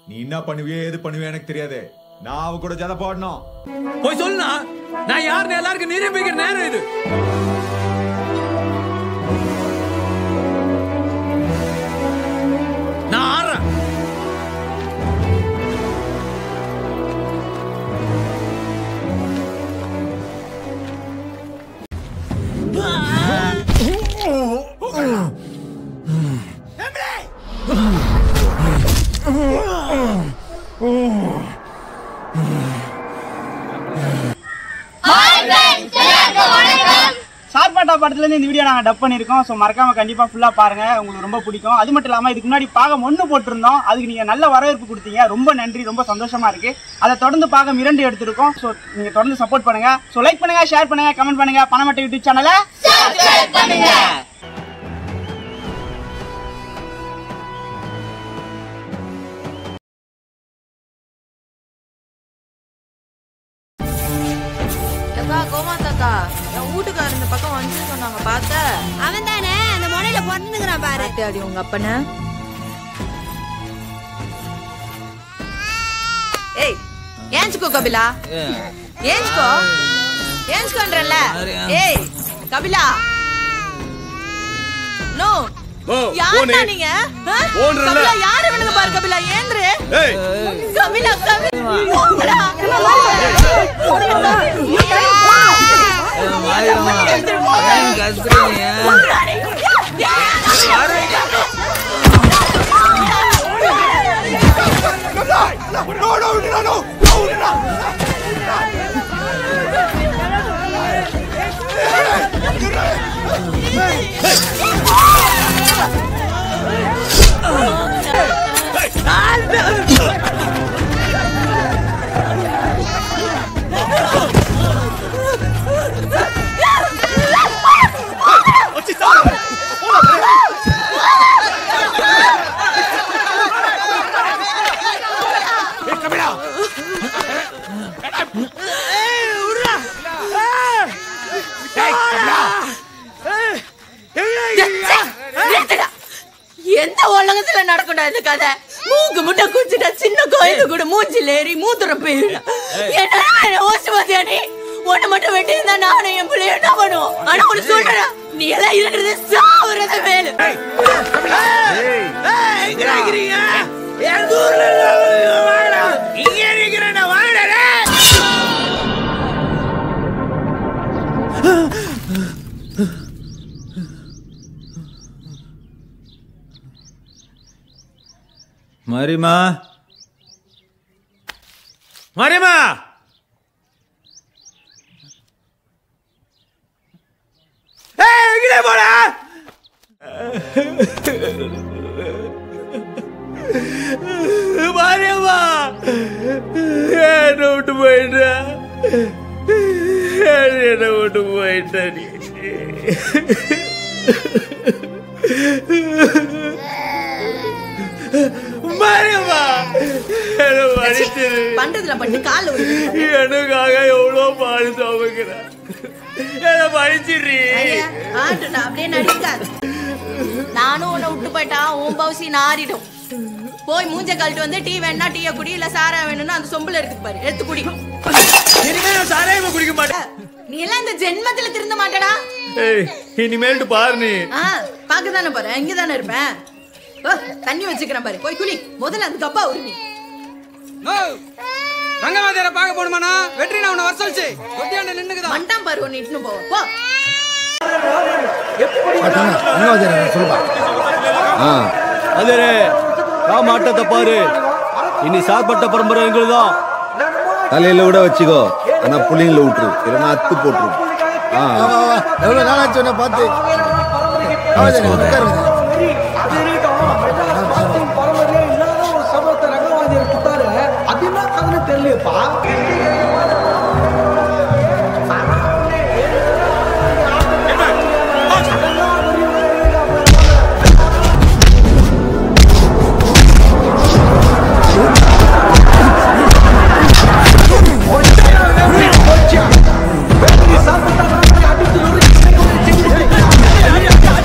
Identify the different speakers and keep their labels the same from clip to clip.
Speaker 1: நீ என்ன பண்ணுவியோ ஏது பண்ணுவியோ எனக்கு தெரியாது நான் அவ கூட ஜத போடணும்
Speaker 2: போய் சொல்லுண்ணா நான் யாருன்னு எல்லாருக்கும் நிரூபிக்கிற நேரம் இது நான் ஆடுறேன்
Speaker 3: சார்பாட்டா படத்துல இருந்து இந்த வீடியோ நாங்க டப் பண்ணிருக்கோம் ஸோ மறக்காம கண்டிப்பா ஃபுல்லா பாருங்க உங்களுக்கு ரொம்ப பிடிக்கும் அது மட்டும் இல்லாம இதுக்கு முன்னாடி பாகம் ஒண்ணு போட்டிருந்தோம் அதுக்கு நீங்க நல்ல வரவேற்பு கொடுத்தீங்க ரொம்ப நன்றி ரொம்ப சந்தோஷமா இருக்கு அதை தொடர்ந்து பாகம் இரண்டு எடுத்திருக்கோம் ஸோ நீங்க தொடர்ந்து சப்போர்ட் பண்ணுங்க ஸோ லைக் பண்ணுங்க ஷேர் பண்ணுங்க கமெண்ட் பண்ணுங்க பணமட்ட யூடியூப் சேனலை
Speaker 4: அக்கா கோமாந்தாக்கா என் வீட்டுக்காரர் இந்த பக்கம் வந்து சொன்னாங்க பார்த்த
Speaker 5: அவன் தானே அந்த முனையில பொண்ணுங்கிறான் பாரு
Speaker 4: அடி உங்க அப்பன ஏய் ஏஞ்சுக்கோ கபிலா ஏஞ்சுக்கோ ஏஞ்சுக்கோன்றல ஏய் கபிலா நோ
Speaker 6: ஓ,
Speaker 4: யாருடா
Speaker 6: போனே.
Speaker 4: நீங்க ஆ?
Speaker 6: போன்றல்ல.
Speaker 4: கபிலா யாரு வேணுங்க பாரு கபிலா ஏன்று
Speaker 6: ஏய்
Speaker 4: கபிலா கபிலா போங்கடா. நிறுத்துடா. எந்த உலகத்துல நடக்கணும் இந்த கதை மூக்கு முட்டை குச்சிட்டா சின்ன கோயிலு கூட மூஞ்சில ஏறி மூத்துற போயிடும் என்ன ஓசி பாத்தியா நீ உன்னை மட்டும் வெட்டி இருந்தா நானும் என் பிள்ளைய என்ன பண்ணுவோம் ஆனா உனக்கு சொல்றேன் நீ எல்லாம் இருக்கிறது சாவுறத மேலு
Speaker 1: மரிமா மரிமா ஏய் எங்கே போற மரியம்மா என்ன விட்டு போயிட்ட என்ன விட்டு போயிட்ட நீ மரியம்மா என்ன மன்னிச்சிரு
Speaker 4: பண்றதுல பண்ணி கால்ல விழுந்து
Speaker 1: எனக்காக எவ்வளோ பாடு சுமக்கிற என்ன மன்னிச்சிடுறி
Speaker 4: ஆட்டுடா அப்படியே நடிக்காது நானும் உன்னை விட்டு போயிட்டா உன் பவுசி நாரிடும் போய் மூஞ்ச கழட்டு வந்து டீ வேணா டீய குடி இல்ல சாரா வேணும்னா அந்த சொம்புல இருக்கு பாரு எடுத்து குடி
Speaker 1: இனிமே நான் சாராயமா குடிக்க மாட்டேன்
Speaker 4: நீ எல்லாம் இந்த ஜென்மத்துல திருந்த மாட்டடா
Speaker 1: ஏய் இனிமேல்ட்டு பாரு நீ
Speaker 4: ஆ பாக்க தானே போறேன் இங்க தானே இருப்பேன் ஓ, தண்ணி வச்சுக்கிறேன் பாரு போய் குளி முதல்ல அந்த கப்பா உருமி
Speaker 2: ரங்கநாதரை பார்க்க போகணுமாண்ணா வெற்றி நான் உன்னை வர சொல்லிச்சு கொட்டியாண்ட நின்னுக்குதான்
Speaker 4: மண்டாம் பாரு ஒன்னு இட்டுன்னு போ போ
Speaker 7: அதே ராம ஆட்டத்தை பாரு இனி சார்பட்ட பரம்பரை எங்களுதான்
Speaker 8: தலையில விட வச்சுக்கோ ஆனா புள்ளிங்கள விட்டுரு இல்லைன்னா அத்து போட்டுரு ஆ
Speaker 9: எவ்வளவு நாளாச்சு உன்னை பார்த்து ஆமாம் உட்காருங்க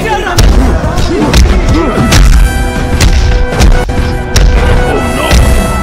Speaker 6: Oh no!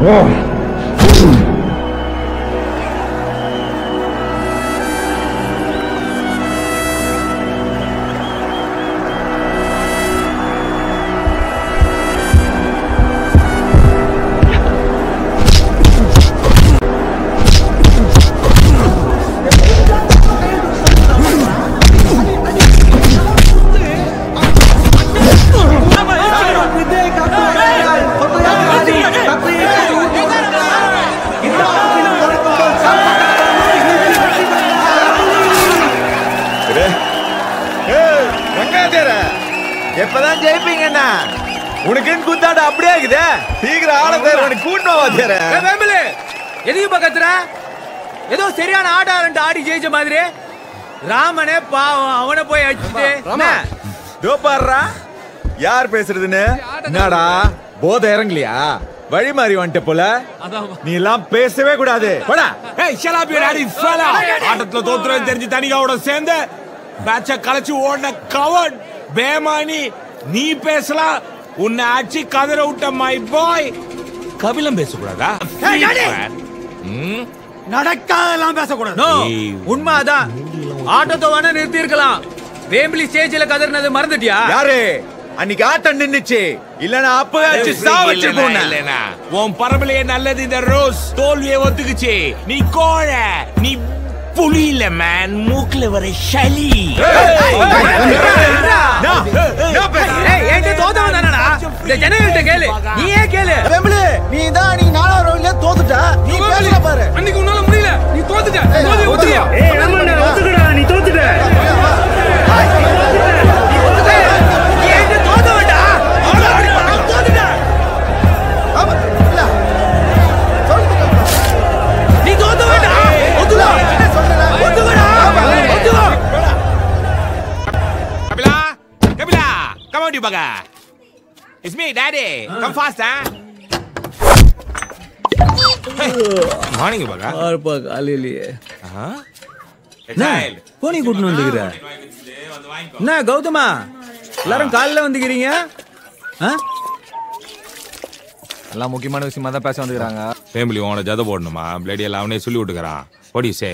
Speaker 1: வெங்காயத்தேர எப்பதான் ஜெயிப்பீங்கண்ணா உனக்குன்னு குத்தாட அப்படியே இருக்குதே சீக்கிரம் ஆள தேர உனக்கு கூட்டணும் வாத்தியார
Speaker 2: வேம்பலு எதையும் பக்கத்துல ஏதோ சரியான ஆடாரன்ட்டு ஆடி ஜெயிச்ச மாதிரி ராமனே பாவம் அவனை போய் அடிச்சுட்டு என்ன?
Speaker 1: தோ பாருடா யார் பேசுறதுன்னு என்னடா போதை இறங்கலையா வழி மாறி வந்துட்ட போல நீ எல்லாம் பேசவே கூடாது போடா
Speaker 6: ஏய் shut up you daddy fella ஆட்டத்துல தோத்துறேன்னு தெரிஞ்சு தனிகாவோட சேர்ந்து மேட்ச கலைச்சு ஓடின கவர்ட் பேமானி நீ பேசலாம் உன்னை அடிச்சு கதற விட்ட மை பாய் கபிலம் பேசக்கூடாதா ம்?
Speaker 2: நடக்காதெல்லாம் பேசக்கூடாது நோ
Speaker 6: ஏய்.
Speaker 2: உண்மை அதான் ஆட்டத்தை வேணா நிறுத்தி இருக்கலாம் வேம்பிலி ஸ்டேஜ்ல கதறினது மறந்துட்டியா
Speaker 1: யாரு அன்னைக்கு ஆட்டம் நின்னுச்சு இல்லனா அப்பவே அடிச்சு சாவச்சு
Speaker 6: இல்லைனா,
Speaker 1: போன
Speaker 6: இல்லைனா. உன் பரம்பரையே நல்லது இந்த ரோஸ் தோல்வியை ஒத்துக்குச்சு நீ கோழை நீ புலி இல்ல மேன் மூக்குல வர சளி
Speaker 2: என்கிட்ட தோத்தவன் தானடா இந்த ஜனங்கள்ட்ட கேளு நீ ஏன் கேளு
Speaker 9: வெம்பலு நீ தான் நீ நாலாவது ரவுண்ட்ல தோத்துட்ட நீ பேசுற பாரு
Speaker 2: அன்னைக்கு உன்னால முடியல நீ தோத்துட்ட
Speaker 9: ஏய்,
Speaker 2: தோல்வி ஒத்துக்கியா நீ என்கிட்ட தோத்தவன்டா தோத்துட்ட
Speaker 9: ஆமா, இல்ல. சொல்லுங்க.
Speaker 2: நீ தோத்தவன்டா ஒத்துக்கோ ஒத்துக்கோடா ஒத்துக்கோ
Speaker 6: கபிலா கபிலா come on you bugger it's me daddy come fast huh morning பகா
Speaker 7: பார்ப்பா காலையிலேயே
Speaker 2: போனி கூட்டின்னு வந்துக்கிற என்ன கௌதமா எல்லாரும் காலைல வந்துக்கிறீங்க ஆ?
Speaker 1: எல்லாம் முக்கியமான விஷயமா தான் பேச வந்துக்கிறாங்க
Speaker 6: ஃபேமிலி உன ஜத போடணுமா பிளேடி எல்லாம் அவனே சொல்லி விட்டுக்கிறான் ஓடி சே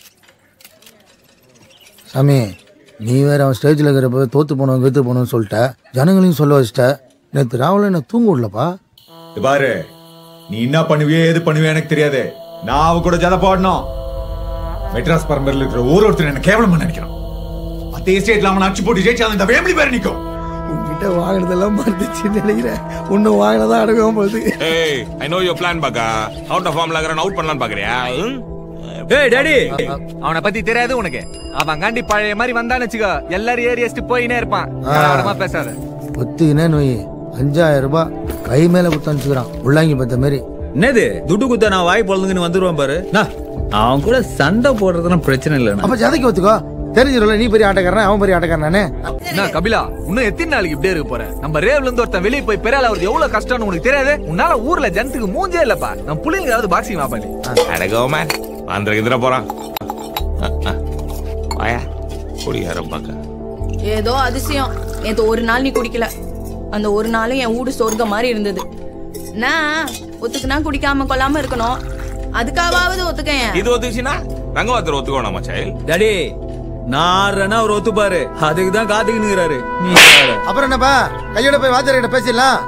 Speaker 9: சாமி நீ வேற அவன் ஸ்டேஜில் இருக்கிறப்ப தோத்து போனவன் கெத்து போனோம்னு சொல்லிட்ட ஜனங்களையும் சொல்ல வச்சிட்ட நேற்று ராவல என்ன தூங்க விடலப்பா
Speaker 1: இது பாரு நீ என்ன பண்ணுவியே எது பண்ணுவியே எனக்கு தெரியாது நான் அவ கூட ஜத போடணும் மெட்ராஸ் பரம்பரையில் இருக்கிற ஒரு ஒருத்தர் என்ன கேவலமா நினைக்கிறான் அதே ஸ்டேட்ல அவன் அடிச்சு போட்டு ஜெயிச்சா அந்த ஃபேமிலி பேர் நிக்கும்
Speaker 9: உன்கிட்ட வாங்கினதெல்லாம் மறந்துச்சுன்னு நினைக்கிறேன் உன்னை வாங்கினதான் அடங்கவும் போகுது
Speaker 6: ஏய் ஐ நோ யுவர் பிளான் பகா அவுட் ஆஃப் ஃபார்ம்ல இருக்கிற அவுட் பண்ணலாம்னு பாக்குறியா ம்?
Speaker 2: ஏய் டாடி
Speaker 10: அவனை பத்தி தெரியாது உனக்கு அவன் காண்டி பழைய மாதிரி வந்தான்னு வச்சுக்கோ எல்லாரும் ஏறி அடிச்சுட்டு போயினே இருப்பான் கலவரமா பேசாத
Speaker 9: ஒத்துக்கினே நோய் அஞ்சாயிரம் ரூபாய் கை மேல கொடுத்து அனுப்பிச்சுக்கிறான் உள்ளாங்கி பார்த்த மாதிரி
Speaker 2: என்னது துட்டு குத்த நான் வாய் பொழுதுங்கன்னு வந்துருவான் பாரு நான் அவன் கூட சண்டை போடுறதுலாம் பிரச்சனை இல்லைண்ணா
Speaker 9: அப்ப ஜதைக்கு ஒத்துக்கோ தெரிஞ்சிடல நீ பெரிய ஆட்டக்காரன் அவன் பெரிய ஆட்டக்காரனானே
Speaker 10: என்ன கபிலா இன்னும் எத்தனை நாளைக்கு இப்படியே இருக்க போற நம்ம ரேவ்ல இருந்து ஒருத்தன் வெளியே போய் பெரிய ஆளா எவ்வளவு கஷ்டம்னு உனக்கு தெரியாது உன்னால ஊர்ல ஜனத்துக்கு மூஞ்சே இல்லப்பா நம்ம புள்ளைங்க ஏதாவது பாக்ஸிங் வாப்பா நீ
Speaker 6: அடகோ மேன் வந்துருக்கு இதுல போறான் அஹ், அஹ். வாயா குடிகார பக்கா
Speaker 4: ஏதோ அதிசயம் நேத்து ஒரு நாள் நீ குடிக்கல அந்த ஒரு நாளும் என் ஊடு சொர்க்கம் மாதிரி இருந்தது நான் ஒத்துக்குனா குடிக்காம கொள்ளாம இருக்கணும் அதுக்காவது ஒத்துக்கேன்
Speaker 6: இது ஒத்துச்சுன்னா ரங்கவாத்தர் ஒத்துக்கோணும் மச்சாய்
Speaker 2: டாடி நான் ஆடுறேன்னா அவர் ஒத்துப்பாரு அதுக்கு தான் காத்துக்கினுங்கிறாரு நீ வேற.
Speaker 9: அப்புறம் என்னப்பா கையோட போய் வாத்தியார்கிட்ட பேசிடலாம்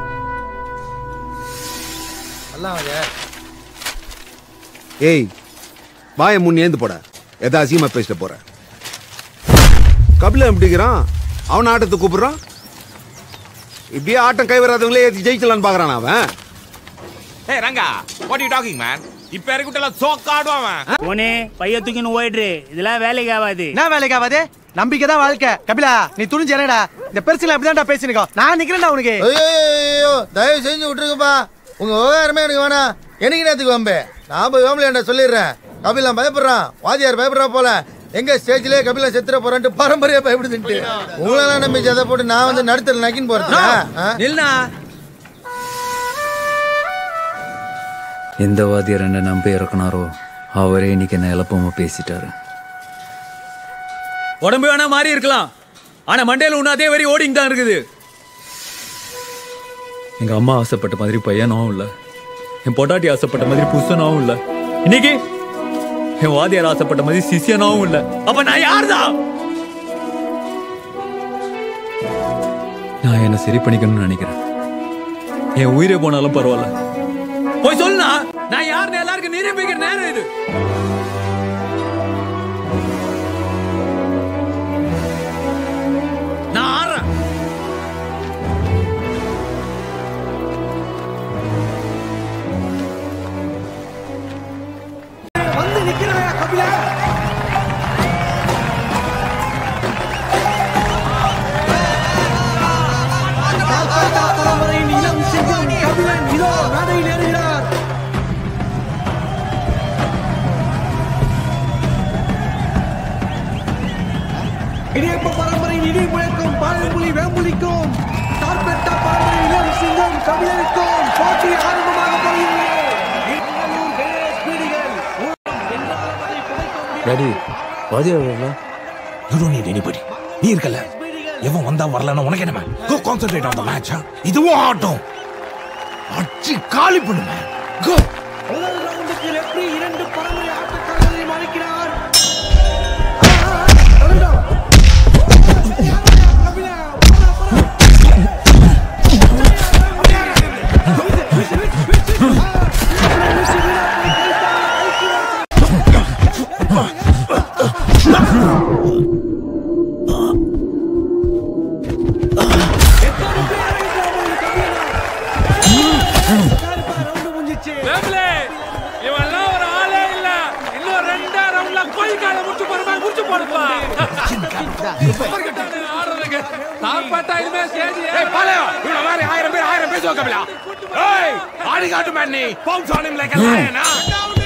Speaker 9: நல்லா வாங்க
Speaker 8: ஏய் வாய முன் ஏந்து போட எதா அசிங்கமா பேசிட்டு போற கபில எப்படிங்கிறான் அவன் ஆட்டத்தை கூப்பிடுறான் இப்படியே ஆட்டம் கை வராதவங்களே ஏத்தி ஜெயிக்கலான்னு பாக்குறான் அவன்
Speaker 6: ஏய் Ranga what you talking man இப்ப இருக்கட்டும் சோக்காடுவான் அவன்
Speaker 3: போனே பைய தூக்கின்னு போயிடுரு இதெல்லாம் வேலைக்கு ஆகாது
Speaker 11: என்ன வேலைக்கு ஆகாது நம்பிக்கை தான் வாழ்க்கை கபிலா நீ துணிஞ்சு என்னடா இந்த பெருசுல அப்படிதான்டா பேசினுக்கோ நான் நிக்கிறேன்டா உனக்கு
Speaker 9: ஐயோ தயவு செஞ்சு விட்டுருங்கப்பா உங்க விவகாரமே எனக்கு வேணாம் எனக்கு நேரத்துக்கு வம்பு நான் போய் வேம்பல சொல்லிடுறேன் கபிலாம் பயப்படுறான் வாதியார் பயப்படுறா போல எங்க ஸ்டேஜ்லயே கபிலா செத்துற போறான்ட்டு பரம்பரையா பயப்படுதுன்ட்டு உங்களெல்லாம் நம்பி ஜதை போட்டு நான் வந்து நடுத்தல நக்கின்னு போறேன்
Speaker 2: நில்னா
Speaker 12: எந்த வாத்தியார் என்ன நம்பி இறக்குனாரோ அவரே இன்னைக்கு என்ன இழப்பமா பேசிட்டாரு
Speaker 2: உடம்பு வேணா மாறி இருக்கலாம் ஆனா மண்டையில இன்னும் அதே வரி ஓடிங் தான் இருக்குது
Speaker 12: எங்க அம்மா ஆசைப்பட்ட மாதிரி பையனும் இல்ல என் பொட்டாட்டி ஆசைப்பட்ட மாதிரி புருஷனாவும் இல்ல இன்னைக்கு என் வாதியார் ஆசைப்பட்ட மாதிரி சிஷியனாவும் இல்ல அப்ப நான் யார்தான் நான் என்ன சரி பண்ணிக்கணும்னு நினைக்கிறேன் என் உயிரே போனாலும் பரவாயில்ல
Speaker 2: போய் சொல்லுனா நான் யாருன்னு எல்லாருக்கும் நிரூபிக்கிற நேரம் இது நான் ஆடுறேன்
Speaker 11: வந்து நிக்கிறாயா கபிலா கால்பட்டா பரம்பரையின் இளம் சிங்கம் கபிலன் இதோ மேடையில் ஏறுகிறார் இடியப்ப பரம்பரையின் இடி முழக்கம் பாலம்புலி வேம்புலிக்கும் கால்பட்டா பரம்பரை இளம் சிங்கம் கபிலனுக்கும் போட்டி ஆரம்பமாக போகிறது பெங்களூர் கணேஷ் பீடிகள்
Speaker 6: டாடி வாதியார் வரல யூ டோன்ட் நீட் எனிபடி நீ இருக்கல எவன் வந்தா வரலன்னா உனக்கு என்ன go concentrate on the match இதுவும் ஆட்டம் அடிச்சு காலி பண்ணுமே கோ
Speaker 11: முதல் ரவுண்டுக்கு ரெஃப்ரி இரண்டு பரம்பரை ஆட்டக்காரர்களையும் அழைக்கிறார்
Speaker 2: வேம்பலே, இவன்லாம் ஒரு ஆளே இல்ல இன்னும் ரெண்டா ரவுண்ட்ல கோழிக்கால முடிச்சு போற மாதிரி முடிச்சு போடுப்பா ஆடுறதுக்கு தாழ்பாட்டா இனிமே ஸ்டேஜ்
Speaker 6: ஏய் பாலையா இவன மாதிரி ஆயிரம் பேர் ஆயிரம் பேசுவா கபிலா ஏய் ஆடி காட்டு மேன் நீ bounce on him like a lion ah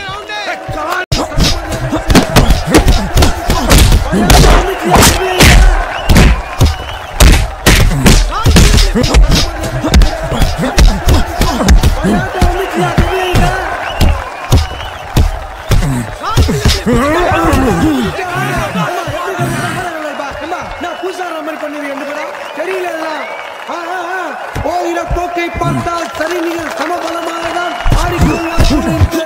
Speaker 11: நான் பூசார மாதிரி பண்ணது என்ன படம் தெரியல எல்லாம். ஆ, ஆ, ஆ. போகிற போக்கை பார்த்தால் சரி நீங்கள் சமபலமாக தான் ஆடிக்கொள்வார்கள்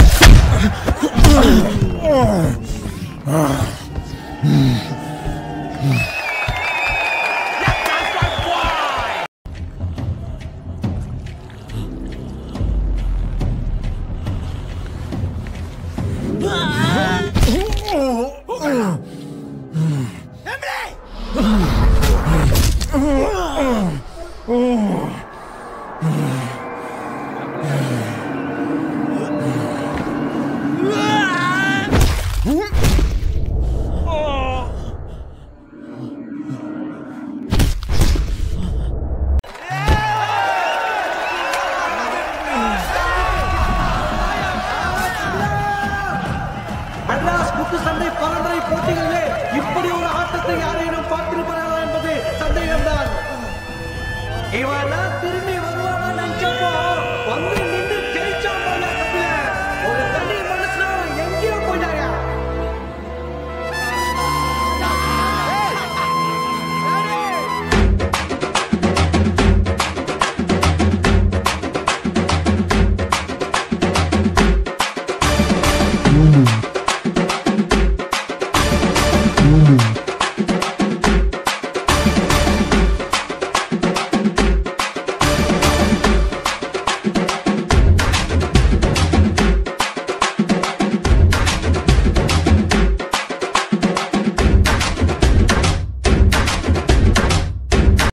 Speaker 11: மெட்ராஸ் குத்து சண்டை பரம்பரை போட்டிகளிலே இப்படி ஒரு ஆட்டத்தை யாரேனும் பார்த்திருப்பார்களா என்பது சந்தேகம்தான் இவெல்லாம் திரும்பி